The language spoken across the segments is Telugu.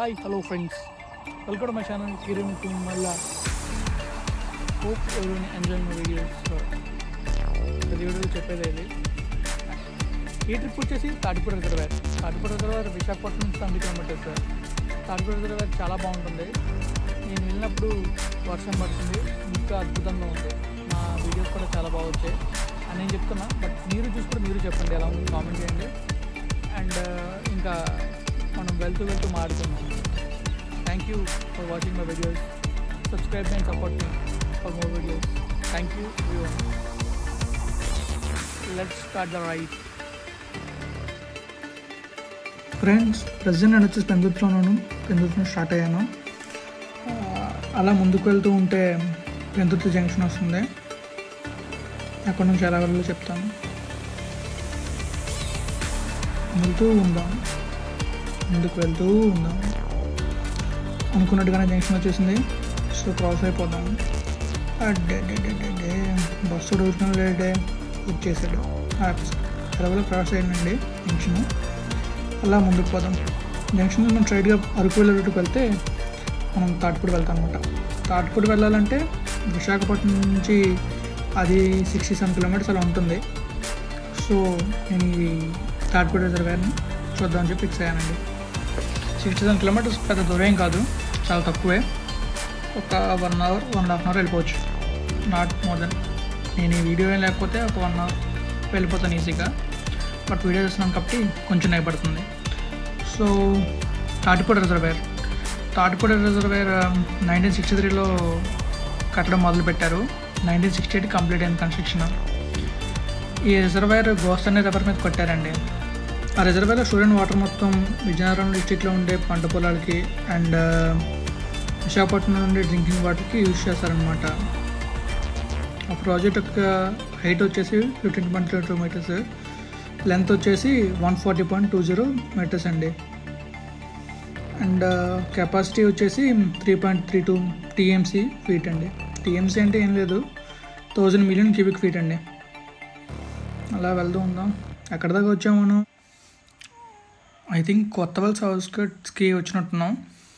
Hi hello friends welcome to my channel Kiran మళ్ళా హోప్ ఎవరిని ఎంజాయ్ మై వీడియోస్ ప్రతి వీడియోలో చెప్పేది ఇది ఈ ట్రిప్ వచ్చేసి తాటిపూడి రిజర్వేర్ తాటిపూడి రిజర్వేర్ విశాఖపట్నం నుంచి తొమ్మిది కిలోమీటర్స్ సార్ తాటిపూడి రిజర్వేర్ చాలా బాగుంటుంది నేను వెళ్ళినప్పుడు వర్షం పడుతుంది ఇంకా అద్భుతంగా ఉంది మా వీడియోస్ కూడా చాలా బాగా వచ్చాయి అని నేను చెప్తున్నా బట్ మీరు చూసుకుంటే మీరు చెప్పండి ఎలా ఉంది కామెంట్ చేయండి అండ్ ఇంకా మనం వెళ్తూ వెళ్తూ మాడుకున్నాం thank you for watching my videos subscribe and support me for more videos thank you let's start the right friends present నేను వచ్చేసి పెందుతులో ఉన్నాను పెందుతులో స్టార్ట్ అయ్యాను ఆ, అలా ముందుకు వెళ్తూ ఉంటే పెందుతు జంక్షన్ వస్తుంది అక్కడ నుంచి ఎలా వెళ్ళాలో చెప్తాను వెళ్తూ ఉందాం ముందుకు వెళ్తూ ఉందాం అనుకున్నట్టుగానే జంక్షన్ వచ్చేసింది సో క్రాస్ అయిపోదాం అడ్డే డే డే డే డే బస్సు అడుగుతున్నాడే వచ్చేసాడు ఎలాగో క్రాస్ అయ్యిందండి జంక్షన్ అలా ముందుకు పోదాం జంక్షన్ మనం స్ట్రైట్గా అరకు వెళ్ళేటట్టుకు వెళ్తే మనం తాటిపూడి వెళ్తాం అనమాట తాటిపూడి వెళ్ళాలంటే విశాఖపట్నం నుంచి అది సిక్స్టీ సెవెన్ కిలోమీటర్స్ అలా ఉంటుంది సో నేను ఈ తాటిపూడి రిజర్వేర్ని చూద్దామని చెప్పి ఫిక్స్ అయ్యానండి సిక్స్టీ సెవెన్ కిలోమీటర్స్ పెద్ద దూరం ఏం కాదు చాలా తక్కువే ఒక one hour one half hour వెళ్ళిపోవచ్చు నాట్ మోర్ దెన్ నేను ఈ వీడియో ఏం లేకపోతే ఒక వన్ అవర్ వెళ్ళిపోతాను ఈజీగా బట్ వీడియో చేస్తున్నాను కాబట్టి కొంచెం భయపడుతుంది so Thatipudi reservoir Thatipudi reservoir nineteen sixty త్రీలో కట్టడం మొదలుపెట్టారు నైన్టీన్ సిక్స్టీ ఎయిట్ కంప్లీట్ అయింది కన్స్ట్రక్షన్ ఈ రిజర్వేర్ గోస్ట్ అనే రివర్ మీద కట్టారండి ఆ రిజర్వేర్లో స్టూడెంట్ వాటర్ మొత్తం విజయనగరం డిస్టిక్లో ఉండే పంట పొలాలకి అండ్ విశాఖపట్నం నుండి డ్రింకింగ్ వాటర్కి యూజ్ చేస్తారనమాట ఆ ప్రాజెక్ట్ యొక్క హైట్ వచ్చేసి fifteen point two metres length వచ్చేసి one forty point two zero metres అండి అండ్ కెపాసిటీ వచ్చేసి three point three two TMC feet అండి టీఎంసీ అంటే ఏం లేదు థౌజండ్ మిలియన్ క్యూబిక్ ఫీట్ అండి అలా వెళ్తూ ఉందాం ఎక్కడ దాకా వచ్చాము మనం ఐ థింక్ కొత్త వల్స్ అవుట్స్కట్స్కి వచ్చినట్టున్నాం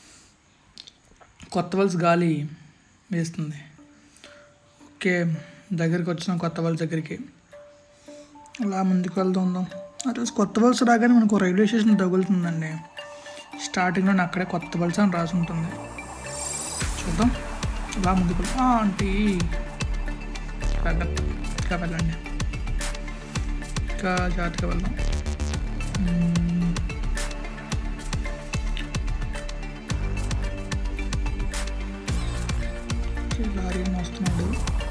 కొత్త వల్స్ గాలి వేస్తుంది ఓకే దగ్గరికి వచ్చినాం కొత్త వల్స్ దగ్గరికి అలా ముందుకు వెళ్తూ ఉందాం అదే కొత్త వలస రాగానే మనకు రైల్వే స్టేషన్ తగులుతుందండి స్టార్టింగ్లో అక్కడే కొత్త వలస అని రాసి ఉంటుంది చూద్దాం అలా ముందుకు వెళ్దాం. ఆ, ఆంటీ జాగ్రత్త ఇంకా వెళ్ళండి ఇంకా జాగ్రత్తగా వెళ్దాం మ్మ్. లారీ వస్తున్నాడు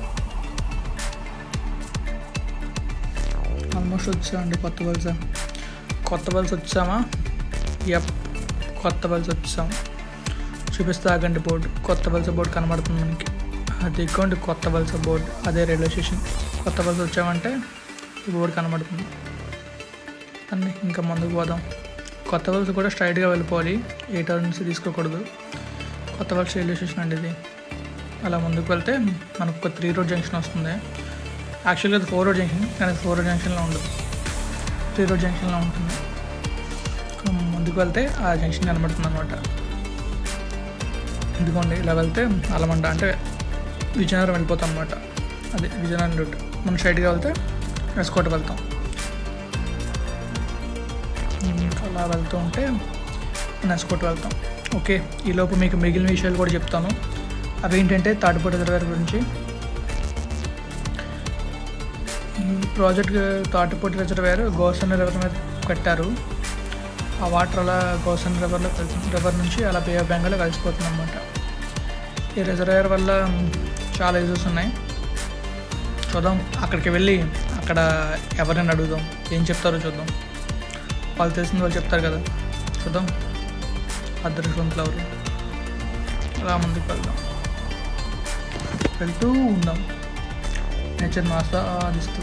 ఆల్మోస్ట్ వచ్చామండి కొత్త వలస కొత్త వలస వచ్చామా యప్ కొత్త వలస వచ్చాం చూపిస్తా ఆగండి బోర్డు కొత్త వలస బోర్డు కనబడుతుంది మనకి అది ఇక్కోండి కొత్త వలస బోర్డు అదే రైల్వే స్టేషన్ కొత్త వలస వచ్చామంటే ఈ బోర్డు కనబడుతుంది అండి ఇంకా ముందుకు పోదాం కొత్త వలస కూడా స్ట్రైట్గా వెళ్ళిపోవాలి ఏ టర్న్స్ తీసుకోకూడదు కొత్త వలస రైల్వే స్టేషన్ అండి ఇది అలా ముందుకు వెళ్తే మనకు ఒక త్రీ రోడ్ జంక్షన్ వస్తుంది యాక్చువల్గా అది ఫోర్ రోడ్ జంక్షన్ కానీ ఫోర్ రోడ్ జంక్షన్లో ఉండదు త్రీ రోడ్ జంక్షన్లో ఉంటుంది ఇంకా ముందుకు వెళ్తే ఆ జంక్షన్ కనబడుతుంది అనమాట ఇదిగోండి ఇలా వెళ్తే అలమండ అంటే విజయనగరం వెళ్ళిపోతాం అనమాట అది విజయనగరం రూట్ మనం స్ట్రైట్గా వెళ్తే ఎస్కోట వెళ్తాం ఇంకా అలా వెళ్తూ ఉంటే మనం ఎస్కోట్ వెళ్తాం ఓకే ఈలోపు మీకు మిగిలిన విషయాలు కూడా చెప్తాను అవి ఏంటంటే తాటిపూడి రిజర్వేర్ గురించి ఈ ప్రాజెక్ట్ తాటిపూడి రిజర్వేర్ గోసన్ రివర్ మీద కట్టారు ఆ వాటర్ అలా గోసన్ రివర్లో కలిసి రివర్ నుంచి అలా బే ఆఫ్ బెంగాల్లో కలిసిపోతుంది అనమాట ఈ రిజర్వేర్ వల్ల చాలా యూజెస్ ఉన్నాయి చూద్దాం అక్కడికి వెళ్ళి అక్కడ ఎవరిని అడుగుదాం ఏం చెప్తారో చూద్దాం వాళ్ళు తెలిసింది వాళ్ళు చెప్తారు కదా చూద్దాం అదృష్టవంతులు ఎవరు అలా ముందుకు వెళ్దాం వెళ్తూ ఉందాం నేచర్ని ఆస్వాదిస్తూ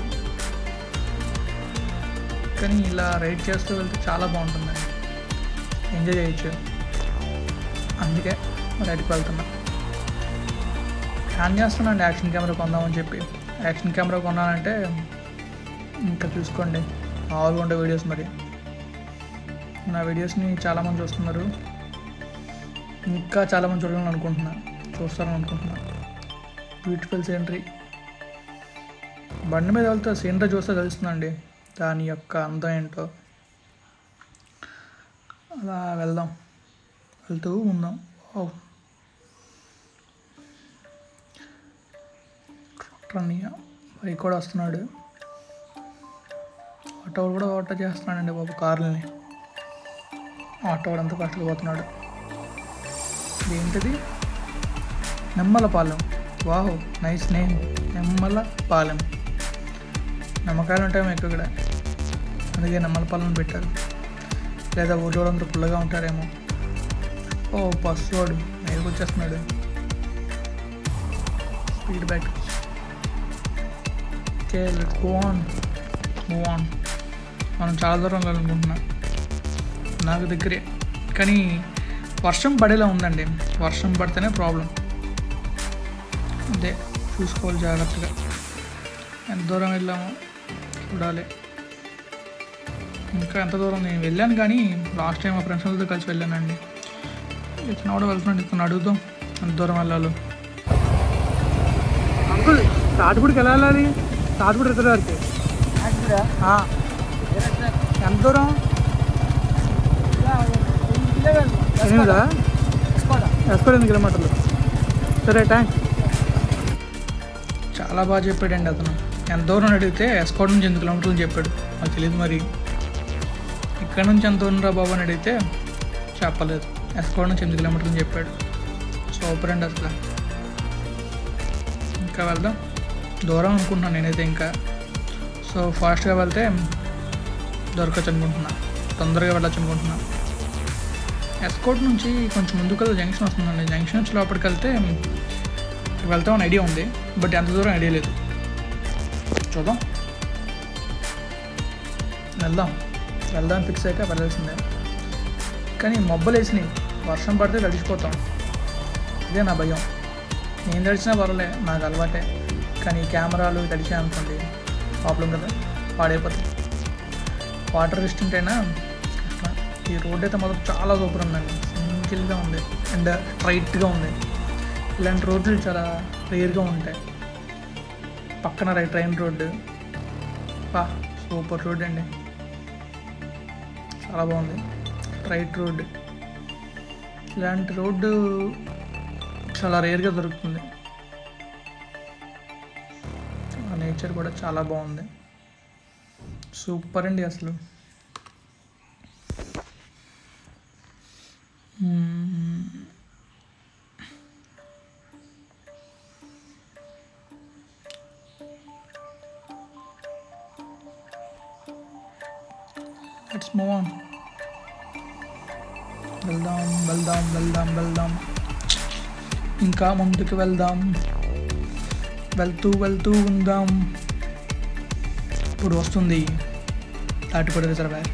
కానీ ఇలా రైడ్ చేస్తూ వెళ్తే చాలా బాగుంటుందండి ఎంజాయ్ చేయొచ్చు అందుకే రైడ్కి వెళ్తున్నా ప్లాన్ చేస్తున్నాండి యాక్షన్ కెమెరా కొందామని చెప్పి యాక్షన్ కెమెరా కొన్నానంటే ఇంకా చూసుకోండి మామూలుగా ఉండే వీడియోస్ మరి నా వీడియోస్ని చాలామంది చూస్తున్నారు ఇంకా చాలామంది చూడాలని అనుకుంటున్నా చూస్తారని అనుకుంటున్నా బ్యూటిఫుల్ సీనరీ బండి మీద వెళ్తే సీనరీ చూస్తే తెలుస్తుందండి దాని యొక్క అందం ఏంటో అలా వెళ్దాం వెళ్తూ ఉందాం ఓ రన్నయ్య పైకి కూడా వస్తున్నాడు ఆటో కూడా ఆటో చేస్తున్నాడండి బాబు కార్లని ఆటో వాడు అంతా ఫాస్ట్గా పోతున్నాడు ఏంటిది నెమ్మలపాలెం వాహ్ నైస్ నేమ్ నెమ్మలపాలెం నమ్మకాయలు ఉంటాయేమో ఎక్కువ ఇక్కడ అందుకే నెమ్మలపాలెం పెట్టారు లేదా ఊళ్ళో అందరూ పుల్లగా ఉంటారేమో ఓ బస్సు వాడు మీదకి వచ్చేస్తున్నాడు speed back okay let's go on move on మనం చాలా దూరం వెళ్ళాలనుకుంటున్నా నాకు దగ్గరే కానీ వర్షం పడేలా ఉందండి వర్షం పడితేనే ప్రాబ్లం అదే చూసుకోవాలి జాగ్రత్తగా ఎంత దూరం వెళ్ళామో చూడాలి ఇంకా ఎంత దూరం నేను వెళ్ళాను కానీ లాస్ట్ టైం మా ఫ్రెండ్స్ వాళ్ళతో కలిసి వెళ్ళానండి ఇతను కూడా వెళ్తున్నాడు ఇతను అడుగుదాం ఎంత దూరం వెళ్ళాలో అంకుల్ తాటిపూడికి ఎలా వెళ్ళాలి తాటిపూడి ఎక్కడ వరకు ఆ. ఎంత దూరం ఎనిమిదా ఎస్కోడ్ ఎనిమిది కిలోమీటర్లు సరే థ్యాంక్స్ చాలా బాగా చెప్పాడండి అతను ఎంత దూరం అడిగితే ఎస్కోడ్ నుంచి ఎనిమిది కిలోమీటర్లు చెప్పాడు నాకు తెలియదు మరి ఇక్కడ నుంచి ఎంత దూరం రా బాబు అని అడిగితే చెప్పలేదు ఎస్కోడ్ నుంచి ఎనిమిది కిలోమీటర్లు చెప్పాడు సూపర్ అండి అసలు ఇంకా వెళ్దాం దూరం అనుకుంటున్నాను నేనైతే ఇంకా సో ఫాస్ట్గా వెళ్తే దొరకచ్చు అనుకుంటున్నా తొందరగా వెళ్ళచ్చు అనుకుంటున్నా ఎస్కోట్ నుంచి కొంచెం ముందుకు వెళ్తే జంక్షన్ వస్తుందండి జంక్షన్ నుంచి లోపలికి వెళ్తే వెళ్తామని ఐడియా ఉంది బట్ ఎంత దూరం ఐడియా లేదు చూద్దాం వెళ్దాం వెళ్దాం ఫిక్స్ అయ్యాక వెళ్ళాల్సిందే కానీ మొబ్బలు వేసినాయి వర్షం పడితే తడిచిపోతాం ఇదే నా భయం నేను తడిచినా పర్వాలే నాకు అలవాటే కానీ కెమెరాలు తడిచాయి అనుకోండి ప్రాబ్లం కదా పాడైపోతాయి వాటర్ రెస్టెంట్ అయినా కష్టమే. ఈ రోడ్ అయితే మాత్రం చాలా సూపర్ ఉందండి సింగిల్గా ఉంది అండ్ స్ట్రైట్గా ఉంది ఇలాంటి రోడ్లు చాలా రేర్గా ఉంటాయి పక్కన రైట్ ట్రైన్ రోడ్డు బా సూపర్ రోడ్ అండి చాలా బాగుంది స్ట్రైట్ రోడ్డు ఇలాంటి రోడ్డు చాలా రేర్గా దొరుకుతుంది ఆ నేచర్ కూడా చాలా బాగుంది సూపర్ అండి అసలు మ్మ్. లెట్స్ మూవ్ ఆన్ వెళ్దాం వెళ్దాం వెళ్దాం వెళ్దాం ఇంకా ముందుకు వెళ్దాం వెళ్తూ వెళ్తూ ఉందాం ఇప్పుడు వస్తుంది తాటిపడి రిజర్వాయర్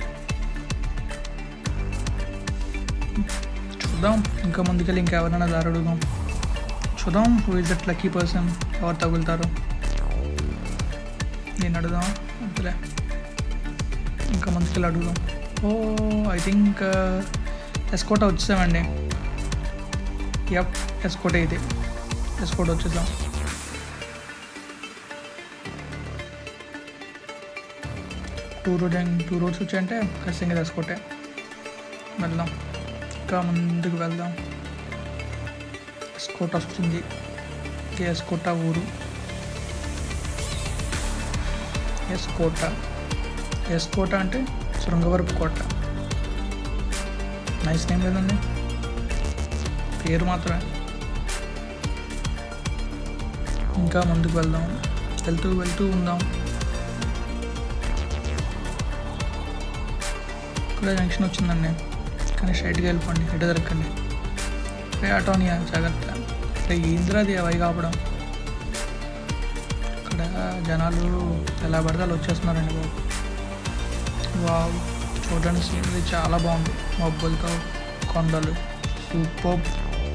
చూద్దాం ఇంకా ముందుకెళ్ళి ఇంకా ఎవరైనా దారి అడుగుదాం చూద్దాం who is that lucky person ఎవరు తగులుతారు నేను అడుగుదాం అంతలే ఇంకా ముందుకెళ్ళి అడుగుదాం ఓ ఐ థింక్ ఎస్కోట వచ్చేసామండి యప్ ఎస్కోట ఇది ఎస్కోట వచ్చేసాం టూ రోడ్ టూ రోడ్స్ వచ్చాయంటే ఖచ్చితంగా ఎస్కోటే వెళ్దాం ఇంకా ముందుకు వెళ్దాం ఎస్కోట వస్తుంది ఇది ఎస్కోట ఊరు ఎస్కోట ఎస్కోట అంటే శృంగవరపు కోట నైస్ నేమ్ లేదండి పేరు మాత్రమే ఇంకా ముందుకు వెళ్దాం వెళ్తూ వెళ్తూ ఉందాం ఇక్కడ జంక్షన్ వచ్చిందండి కానీ స్ట్రైట్గా వెళ్ళిపోండి ఎటు దొరకండి రే ఆటోనియా జాగ్రత్త రే ఏంద్రాది అవి కాపడం ఇక్కడ జనాలు ఎలా పడితే అలా వచ్చేస్తున్నారండి బాబు వావ్ చూడడానికి సీనరీ చాలా బాగుంది మబ్బులతో కొండలు సూపర్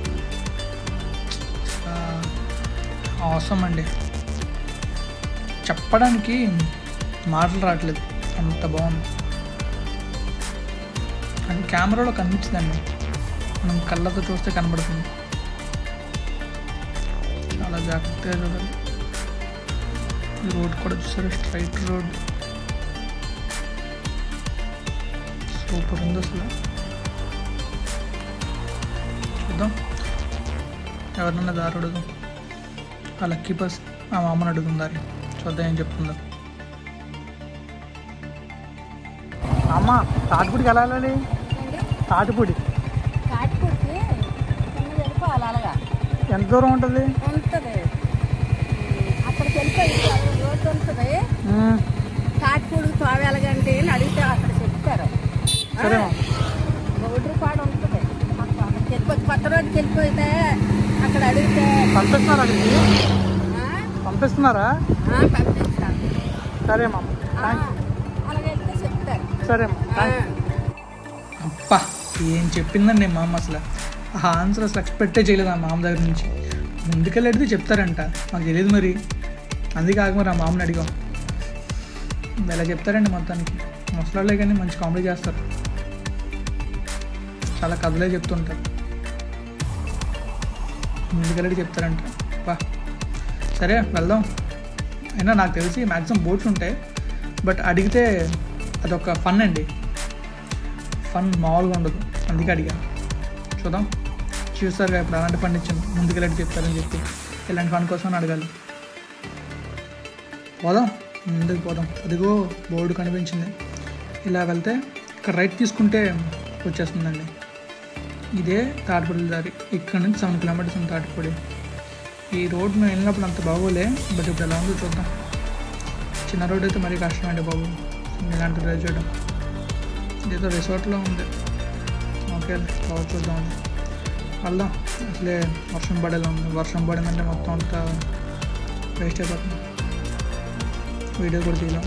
అవసరం అండి చెప్పడానికి మాటలు రావట్లేదు అంత బాగుంది అండ్ కెమెరాలో కనిపించిందండి మనం కళ్ళతో చూస్తే కనబడుతుంది చాలా జాగ్రత్తగా చూడాలి ఈ రోడ్ కూడా చూసారు స్ట్రైట్ రోడ్ సూపర్ ఉంది అసలు చూద్దాం ఎవరినన్నా దారి అడుగుదాం ఆ లక్కీ పర్స్ ఆ మామని అడుగుదాం దారి చూద్దాం ఏం చెప్తుందో అమ్మ తాటిపూడికి ఎలా వెళ్ళాలి తాటిపూడి కాటిపూడికి చిన్న వెళ్ళిపోవాలి అలాగా ఎంత దూరం ఉంటుంది ఉంటుంది అక్కడికి వెళ్ళిపోయి రోడ్డు ఉంటుంది కాటిపూడికి తోవేలగంటే అని అడిగితే అక్కడ చెప్తారు సరేమా రోడ్డు పాడు ఉంటుంది అక్కడ అక్కడికి వెళ్ళిపోయి కొత్త రోడ్డుకి వెళ్ళిపోతే అక్కడ అడిగితే పంపిస్తున్నారా అక్కడికి ఆ, పంపిస్తున్నారా ఆ, పంపిస్తారు సరేమా ఆ, అలాగే వెళ్తే చెప్తారు సరేమా ఆ, అబ్బా ఏం చెప్పిందండి మా అమ్మ అసలు ఆ ఆన్సర్ అసలు ఎక్స్పెక్టే చేయలేదు ఆ మామ దగ్గర నుంచి ముందుకెళ్ళేది చెప్తారంట మాకు తెలియదు మరి అందుకే ఆగ మరి ఆ మామని అడిగాం ఇలా చెప్తారండి మొత్తానికి ముసలాళ్ళే కానీ మంచి కామెడీ చేస్తారు చాలా కథలే చెప్తుంటారు ముందుకెళ్ళి చెప్తారంట బా సరే వెళ్దాం అయినా నాకు తెలిసి మ్యాక్సిమం బోట్స్ ఉంటాయి బట్ అడిగితే అదొక ఫన్ అండి ఫన్ మామూలుగా ఉండదు అందుకే అడిగా చూద్దాం చూస్తారుగా ఇప్పుడు అలాంటి ఫండ్ ఇచ్చాను ముందుకెళ్ళి చెప్తారని చెప్పి ఇలాంటి ఫండ్ కోసం అడగాలి పోదాం ముందుకు పోదాం అదిగో బోర్డు కనిపించింది ఇలా వెళ్తే ఇక్కడ రైట్ తీసుకుంటే వచ్చేస్తుందండి ఇదే తాటిపూడి దారి ఇక్కడ నుంచి సెవెన్ కిలోమీటర్స్ ఉంది తాటిపూడి ఈ రోడ్ మేము వెళ్ళినప్పుడు అంత బాగోలే బట్ ఇప్పుడు ఎలా ఉందో చూద్దాం చిన్న రోడ్ అయితే మరీ కష్టం అండి బాబు ఇలాంటి డ్రైవ్ చేయడం ఇదేదో రిసార్ట్లో ఉంది ఓకే బాగా చూద్దాం వెళ్దాం అసలే వర్షం పడేలా ఉంది వర్షం పడిందంటే మొత్తం అంతా వేస్ట్ అయిపోతుంది వీడియో కూడా తీయలేం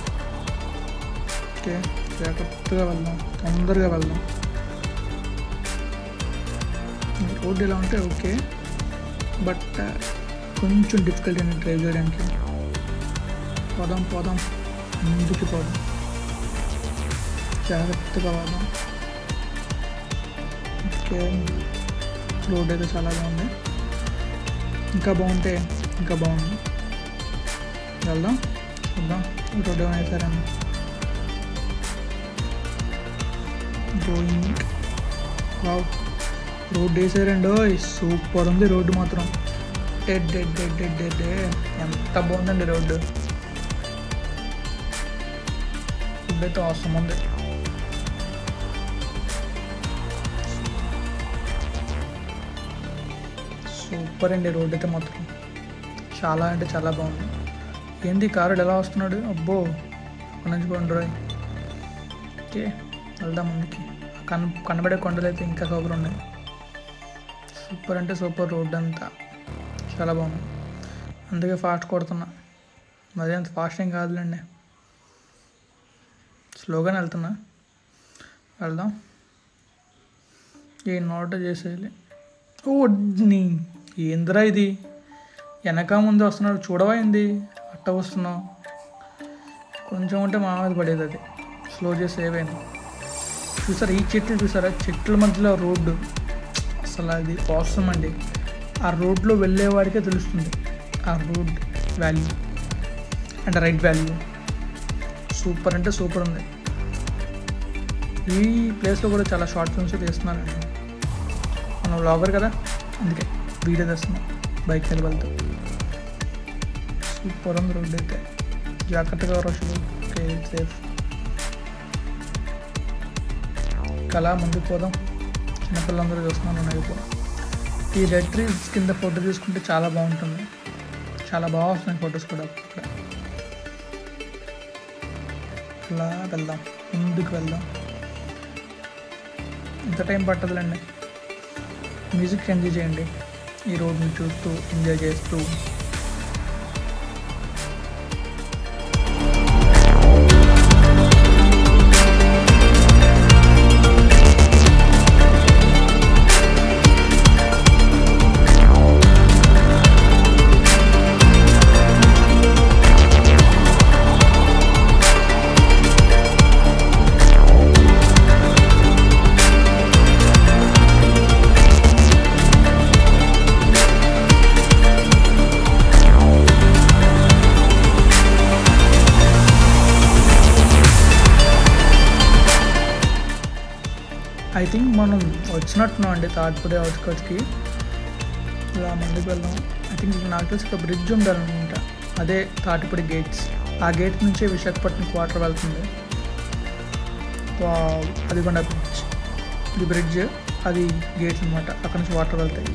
ఓకే జాగ్రత్తగా వెళ్దాం తొందరగా వెళ్దాం రోడ్ ఇలా ఉంటే ఓకే బట్ కొంచెం డిఫికల్ట్ అండి డ్రైవ్ చేయడానికి పోదాం పోదాం ముందుకు పోదాం జాగ్రత్తగా పోదాం ఓకే రోడ్ అయితే చాలా బాగుంది ఇంకా బాగుంటే ఇంకా బాగుంది వెళ్దాం చూద్దాం రోడ్ ఏమైనా వేసారని గోయింగ్ వావ్ రోడ్ వేసారండి సూపర్ ఉంది రోడ్డు మాత్రం dead dead dead dead dead ఎంత బాగుందండి రోడ్డు ఫుడ్ అయితే అవసరం ఉంది సూపర్ అండి రోడ్ అయితే మాత్రం చాలా అంటే చాలా బాగుంది ఏంది కారు ఎలా వస్తున్నాడు అబ్బో అక్కడి నుంచి కొండరాయి ఓకే వెళ్దాం ముందుకి కన్ కనబడే కొండలు అయితే ఇంకా సూపర్ ఉన్నాయి సూపర్ అంటే సూపర్ రోడ్ అంతా చాలా బాగుంది అందుకే ఫాస్ట్ కొడుతున్నా మరి అంత ఫాస్ట్ ఏం కాదులేండి స్లోగానే వెళ్తున్నా వెళ్దాం ఈ నోట చేసేయాలి ఓ నీ ఏందిరా ఇది వెనక ముందు వస్తున్నాడు చూడవా ఏంది అట్ట వస్తున్నావు కొంచెం ఉంటే మా మీద పడేది అది స్లో చేసి ఏవైనా చూసారా ఈ చెట్లు చూసారా చెట్ల మధ్యలో రోడ్డు అసలు అది అవసరం అండి ఆ రోడ్లో వెళ్ళే వాడికే తెలుస్తుంది ఆ రోడ్ వాల్యూ అంటే రైట్ వాల్యూ సూపర్ అంటే సూపర్ ఉంది ఈ ప్లేస్లో కూడా చాలా షార్ట్ ఫిల్మ్స్ తీస్తున్నానండి మనం వ్లాగర్ కదా అందుకే వీడియో తీస్తున్నాం బైక్ మీద వెళ్తాం సూపర్ ఉంది రోడ్ అయితే జాగ్రత్తగా రోజులు ఓకే సేఫ్ కళ ముందుకు పోదాం చిన్నపిల్లలందరూ చూస్తున్నాను నైపు ఈ రెడ్ ట్రీస్ కింద ఫోటో తీసుకుంటే చాలా బాగుంటుంది చాలా బాగా వస్తున్నాయి ఫొటోస్ కూడా అక్కడ అలా వెళ్దాం ముందుకు వెళ్దాం ఇంత టైం పట్టదులేండి మ్యూజిక్ ఎంజాయ్ చేయండి ఈ రోడ్ని చూస్తూ ఎంజాయ్ చేస్తూ థింక్ మనం వచ్చినట్టున్నాం అండి తాటిపూడి అవుట్స్కట్స్కి ఇలా ముందుకు వెళ్దాం ఐ థింక్ నాకు తెలిసి ఇక్కడ బ్రిడ్జ్ ఉండాలనుకుంటా అదే తాటిపూడి గేట్స్ ఆ గేట్ నుంచే విశాఖపట్నంకి వాటర్ వెళ్తుంది వావ్, అది కూడా బ్రిడ్జ్ ఇది బ్రిడ్జ్ అది గేట్స్ అనమాట అక్కడ నుంచి వాటర్ వెళ్తాయి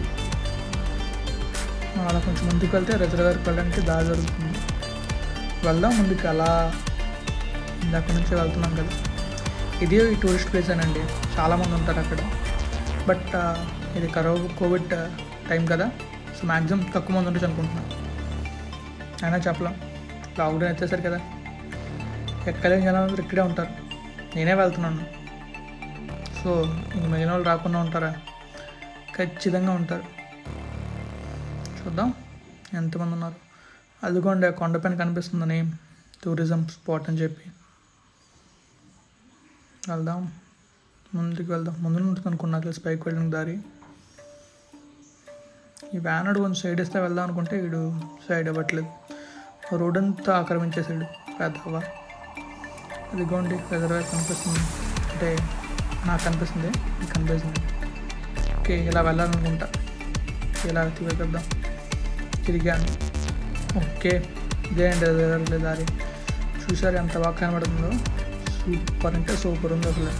అలా కొంచెం ముందుకు వెళ్తే రిజర్వేర్కి వెళ్ళడానికి దారి జరుగుతుంది వెళ్దాం ముందుకు అలా అక్కడి నుంచి వెళ్తున్నాం కదా ఇది ఈ టూరిస్ట్ ప్లేస్ అనండి చాలామంది ఉంటారు అక్కడ బట్ ఆ, ఇది కరో కోవిడ్ టైం కదా సో మ్యాక్సిమం తక్కువ మంది ఉండొచ్చు అనుకుంటున్నాను అయినా చెప్పలేం లాక్డౌన్ వచ్చేసరి కదా ఎక్కలేని జనాలు ఇక్కడే ఉంటారు నేనే వెళ్తున్నాను సో ఇంక మిగిలిన వాళ్ళు రాకుండా ఉంటారా ఖచ్చితంగా ఉంటారు చూద్దాం ఎంతమంది ఉన్నారు అదిగోండి ఆ కొండపైన కనిపిస్తుంది నేమ్ టూరిజం స్పాట్ అని చెప్పి వెళ్దాం ముందుకు వెళ్దాం ముందు ఉంటుంది అనుకున్నా తెలిసి పైకి వెళ్ళిన దారి ఈ వ్యాన్ అడు కొంచెం సైడ్ ఇస్తే వెళ్దాం అనుకుంటే వీడు సైడ్ ఇవ్వట్లేదు రోడ్ అంతా ఆక్రమించేసాడు పెద్దవా అదిగోండి రిజర్వేర్ కనిపిస్తుంది అంటే నాకు కనిపిస్తుంది మీకు కనిపిస్తుంది ఓకే ఇలా వెళ్ళాలనుకుంటా ఇలా తిరిగేద్దాం తిరిగాను ఓకే ఇదే అండి రిజర్వేర్ దారి చూసారు ఎంత బాగా కనబడుతుందో సూపర్ అంటే సూపర్ ఉంది అసలు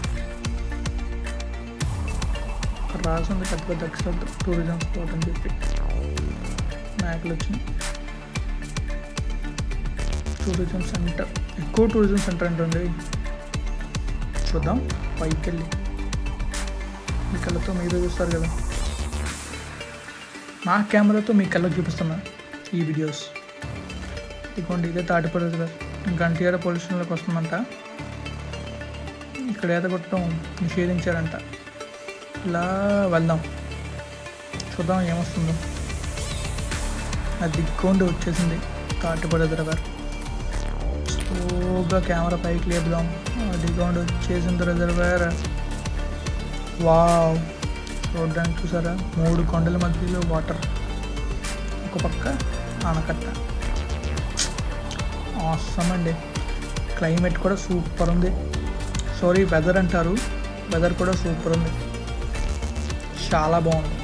అక్కడ రాసి ఉంది పెద్ద పెద్ద అక్షరాలతో టూరిజం స్పాట్ అని చెప్పి మేకలు వచ్చినాయి టూరిజం సెంటర్ ఎక్కువ టూరిజం సెంటర్ అంటుంది చూద్దాం పైకి వెళ్ళి మీ కళ్ళతో మీరు చూస్తారు కదా నా కెమెరాతో మీ కళ్ళకు చూపిస్తున్నా ఈ వీడియోస్ ఇదిగోండి ఇదే తాటిపడి దగ్గర గంటియార పొల్యూషన్లోకి వస్తుందంట ఇక్కడ ఈత కొట్టడం నిషేధించారంట ఇలా వెళ్దాం చూద్దాం ఏమొస్తుందో అది దిక్కోండి వచ్చేసింది తాటిపడి రిజర్వర్ స్లోగా కెమెరా పైకి లేపుదాం దిగోండి వచ్చేసింది రిజర్వర్ వావ్ చూడడానికి చూసారా మూడు కొండల మధ్యలో వాటర్ ఒక పక్క ఆనకట్ట అవసరం అండి క్లైమేట్ కూడా సూపర్ ఉంది సారీ వెదర్ అంటారు వెదర్ కూడా సూపర్ ఉంది చాలా బాగుంది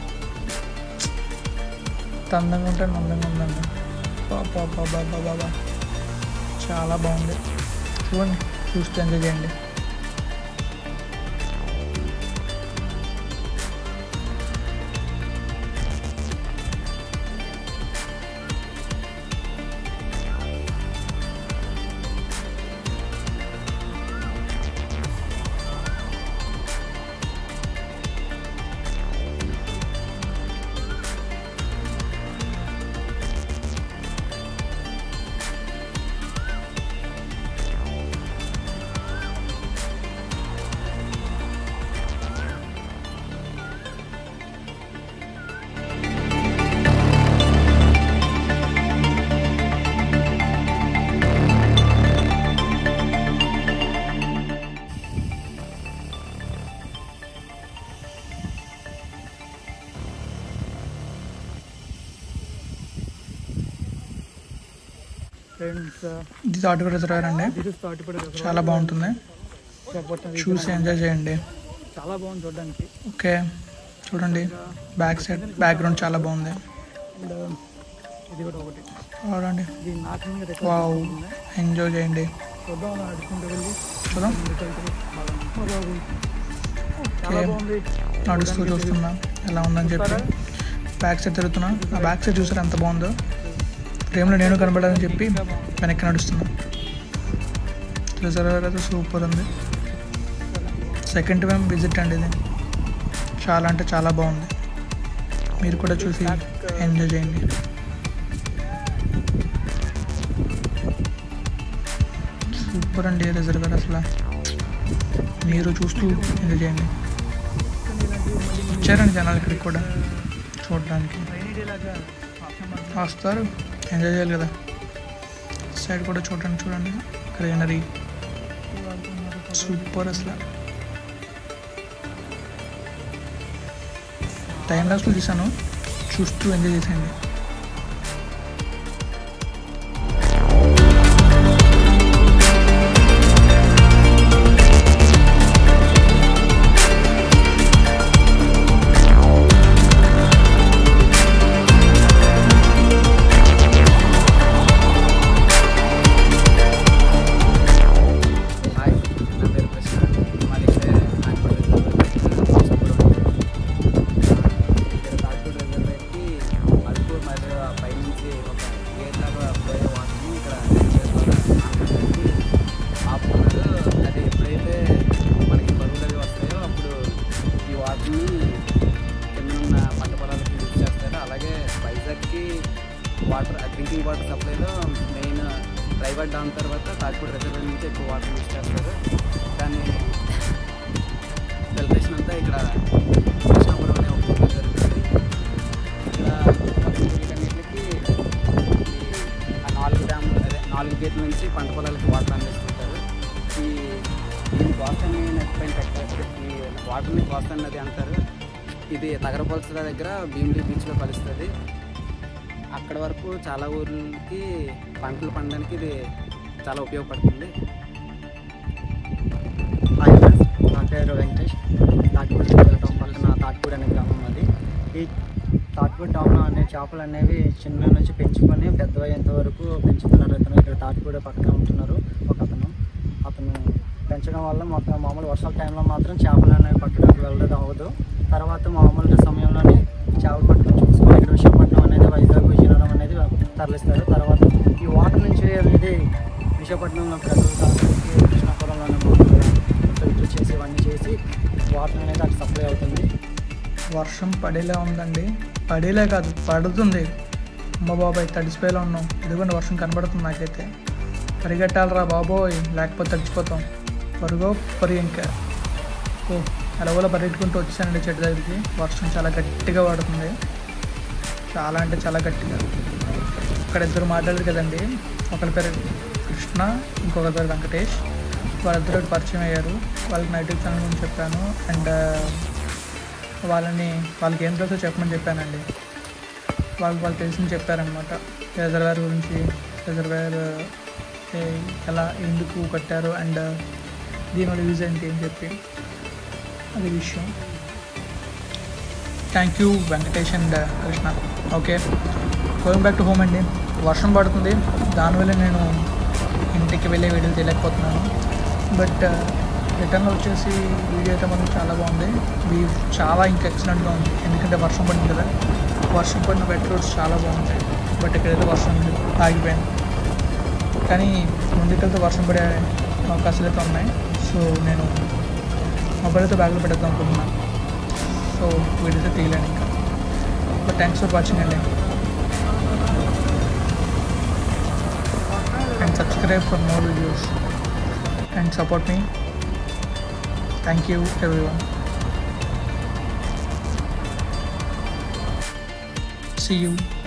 ఎంత అందంగా ఉంటే అందంగా ఉందండి బాబా బాబా బాబా బాబా చాలా బాగుంది చూడండి చూస్తే ఎంజాయ్ చేయండి ఫ్రెండ్స్ ఇది తాటిపడి రిజర్వర్ అండి ఇది స్టార్ట్ పడే చాలా బాగుంటుంది చూసి ఎంజాయ్ చేయండి చాలా బాగుంది చూడడానికి ఓకే చూడండి బ్యాక్ సైడ్ బ్యాక్గ్రౌండ్ చాలా బాగుంది అండ్ ఇది కూడా ఒకటి చూడండి ఇది నాకు వావ్ రికార్డ్ ఎంజాయ్ చేయండి చూద్దాం అలా నడుచుకుంటూ వెళ్ళి చూద్దాం ముందుకు వెళ్తే బాగా ఉంది. చాలా ఓకే. బాగుంది నడుస్తూ చూస్తున్నా ఎలా ఉందని చెప్పి బ్యాక్ సైడ్ తిరుగుతున్నా ఆ బ్యాక్ సైడ్ చూసారు ఎంత బాగుందో ఫ్రేమ్లో నేను కనబడాలని చెప్పి వెనక్కి నడుస్తున్నా రిజర్వర్ అయితే సూపర్ ఉంది సెకండ్ టైం విజిట్ అండి ఇది చాలా అంటే చాలా బాగుంది మీరు కూడా చూసి ఎంజాయ్ చేయండి సూపర్ అండి రిజర్వర్ అసలు మీరు చూస్తూ ఎంజాయ్ చేయండి వచ్చారండి జనాలు ఇక్కడికి కూడా చూడడానికి రైనీ డే లాగా వర్షం పడుతుంది. వస్తారు ఎంజాయ్ చేయాలి కదా సైడ్ కూడా చూడండి చూడండి గ్రీనరీ సూపర్ అసలు టైం లాస్లో తీసాను చూస్తూ ఎంజాయ్ చేసేయండి మెయిన్ డ్రైవర్ డామ్ తర్వాత తాజ్పూర్ రిజర్వాయర్ నుంచి ఎక్కువ వాటర్ యూజ్ చేస్తారు దాని సెలబ్రేషన్ అంతా ఇక్కడ కృష్ణాపురం అనే ఒక ఊరిలో జరుగుతుంది ఇక్కడ ఊరికన్నిటికి ఆ నాలుగు డ్యామ్ అదే నాలుగు గేట్ల నుంచి పంట పొలాలకి వాటర్ అందిస్తుంటారు ఈ దీన్ని గోస్తని నది పైన పెట్టారు ఈ వాటర్ని గోస్తని నది అంటారు ఇది తగరపల్సల దగ్గర భీమిలి బీచ్లో కలుస్తుంది అక్కడ వరకు చాలా ఊర్లకి పంటలు పండడానికి ఇది చాలా ఉపయోగపడుతుంది హాయ్ ఫ్రెండ్స్ నా పేరు వెంకటేష్ తాటిపూడి టౌన్ పక్కన తాటిపూడి అనే గ్రామం అది ఈ తాటిపూడి టౌన్ అనే చేపలు అనేవి చిన్న నుంచి పెంచుకొని పెద్దవయ్యేంత వరకు పెంచుతున్నారు అతను ఇక్కడ తాటిపూడి పక్కన ఉంటున్నారు ఒక అతను అతను పెంచడం వల్ల మొత్తం మామూలు వర్షాల టైంలో మాత్రం చేపలు అనేవి పట్టడానికి వెళ్ళడం అవ్వదు తర్వాత మామూలు సమయంలోనే చేపలు పట్టడం చూసుకొని ఇక్కడ విశాఖపట్నం అనేది వైజాగ్ విజయనగరం అనేది తరలిస్తారు తర్వాత ఈ వాటర్ నుంచి అనేది విశాఖపట్నంలో ప్రజలు తాగడానికి కృష్ణాపురంలోనే ఫిల్టర్ చేసి ఇవన్నీ చేసి వాటర్ అనేది అటు సప్లై అవుతుంది వర్షం పడేలా ఉందండి పడేలే కాదు పడుతుంది అమ్మ బాబాయ్ తడిసిపోయేలా ఉన్నాం ఇదిగోండి వర్షం కనబడుతుంది నాకైతే పరిగెట్టాలరా బాబోయ్ లేకపోతే తడిచిపోతాం పరుగో పరి ఇంకా ఓ ఎలవలో పరిగెట్టుకుంటూ వచ్చానండి చెట్టు దగ్గరికి వర్షం చాలా గట్టిగా పడుతుంది చాలా అంటే చాలా గట్టిగా ఇక్కడ ఇద్దరు మాట్లాడారు కదండి ఒకరి పేరు కృష్ణ ఇంకొకరి పేరు వెంకటేష్ వాళ్ళిద్దరు పరిచయం అయ్యారు వాళ్ళకి నైట్ ఛానల్ గురించి చెప్పాను అండ్ వాళ్ళని వాళ్ళకి ఏం తెలుసో చెప్పమని చెప్పానండి వాళ్ళు వాళ్ళు తెలిసింది చెప్పారనమాట రిజర్వేర్ గురించి రిజర్వేర్ ఎలా ఎందుకు కట్టారు అండ్ దీనివల్ల యూజ్ ఏంటి అని చెప్పి అది విషయం thank you Venkatesh and Krishna okay going back to home అండి వర్షం పడుతుంది దానివల్ల నేను ఇంటికి వెళ్ళే వీడియోలు తెలియకపోతున్నాను బట్ రిటర్న్లో వచ్చేసి వీడియో అయితే మాత్రం చాలా బాగుంది వ్యూ చాలా ఇంకా ఎక్సలెంట్గా ఉంది ఎందుకంటే వర్షం పడింది కదా వర్షం పడిన వెట్ రోడ్స్ చాలా బాగుంటాయి బట్ ఇక్కడైతే వర్షం ఆగిపోయింది కానీ ముందుకెళ్తే వర్షం పడే అవకాశాలు అయితే ఉన్నాయి సో నేను మొబైల్ అయితే బ్యాగ్లో పెట్టేద్దాం అనుకుంటున్నాను సో వీడియోస్ అయితే తీయలేను ఇంకా బట్ థ్యాంక్స్ ఫర్ వాచింగ్ అండి and subscribe for more videos and support me thank you everyone see you